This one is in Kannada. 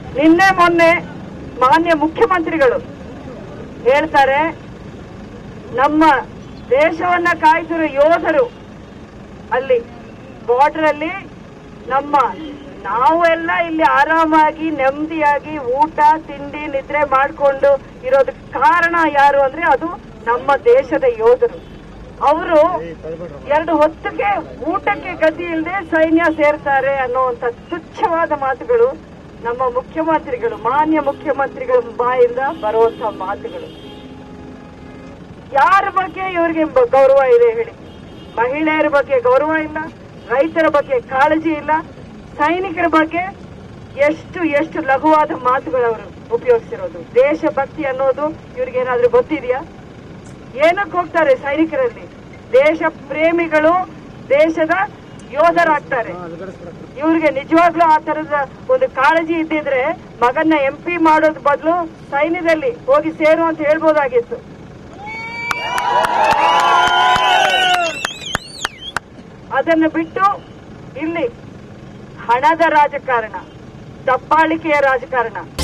ನಿನ್ನೆ ಮೊನ್ನೆ ಮಾನ್ಯ ಮುಖ್ಯಮಂತ್ರಿಗಳು ಹೇಳ್ತಾರೆ ನಮ್ಮ ದೇಶವನ್ನ ಕಾಯ್ದಿರೋ ಯೋಧರು ಅಲ್ಲಿ ಬಾರ್ಡರ್ ಅಲ್ಲಿ ನಮ್ಮ ನಾವು ಎಲ್ಲ ಇಲ್ಲಿ ಆರಾಮಾಗಿ ನೆಮ್ಮದಿಯಾಗಿ ಊಟ ತಿಂಡಿ ನಿದ್ರೆ ಮಾಡ್ಕೊಂಡು ಇರೋದಕ್ಕೆ ಕಾರಣ ಯಾರು ಅಂದ್ರೆ ಅದು ನಮ್ಮ ದೇಶದ ಯೋಧರು ಅವರು ಎರಡು ಹೊತ್ತಿಗೆ ಊಟಕ್ಕೆ ಗತಿ ಇಲ್ಲದೆ ಸೈನ್ಯ ಸೇರ್ತಾರೆ ಅನ್ನುವಂತ ತುಚ್ಛವಾದ ಮಾತುಗಳು ನಮ್ಮ ಮುಖ್ಯಮಂತ್ರಿಗಳು ಮಾನ್ಯ ಮುಖ್ಯಮಂತ್ರಿಗಳ ಬಾಯಿಂದ ಬರುವಂತ ಮಾತುಗಳು ಯಾರ ಬಗ್ಗೆ ಇವರಿಗೆ ಬ- ಗೌರವ ಇದೆ ಹೇಳಿ ಮಹಿಳೆಯರ ಬಗ್ಗೆ ಗೌರವ ಇಲ್ಲ ರೈತರ ಬಗ್ಗೆ ಕಾಳಜಿ ಇಲ್ಲ ಸೈನಿಕರ ಬಗ್ಗೆ ಎಷ್ಟು ಎಷ್ಟು ಲಘುವಾದ ಮಾತುಗಳು ಅವರು ಉಪಯೋಗಿಸಿರೋದು ದೇಶಭಕ್ತಿ ಅನ್ನೋದು ಇವ್ರಿಗೇನಾದ್ರೂ ಗೊತ್ತಿದೆಯಾ ಏನಕ್ಕೆ ಹೋಗ್ತಾರೆ ಸೈನಿಕರಲ್ಲಿ ದೇಶ ಪ್ರೇಮಿಗಳು ದೇಶದ ಯೋಧರಾಗ್ತಾರೆ ಇವ್ರಿಗೆ ನಿಜವಾಗ್ಲೂ ಆ ತರದ ಒಂದು ಕಾಳಜಿ ಇದ್ದಿದ್ರೆ ಮಗನ್ನ ಎಂ ಪಿ ಮಾಡೋದ್ ಬದಲು ಸೈನ್ಯದಲ್ಲಿ ಹೋಗಿ ಸೇರು ಅಂತ ಹೇಳ್ಬೋದಾಗಿತ್ತು ಅದನ್ನು ಬಿಟ್ಟು ಇಲ್ಲಿ ಹಣದ ರಾಜಕಾರಣ ದಬ್ಬಾಳಿಕೆಯ ರಾಜಕಾರಣ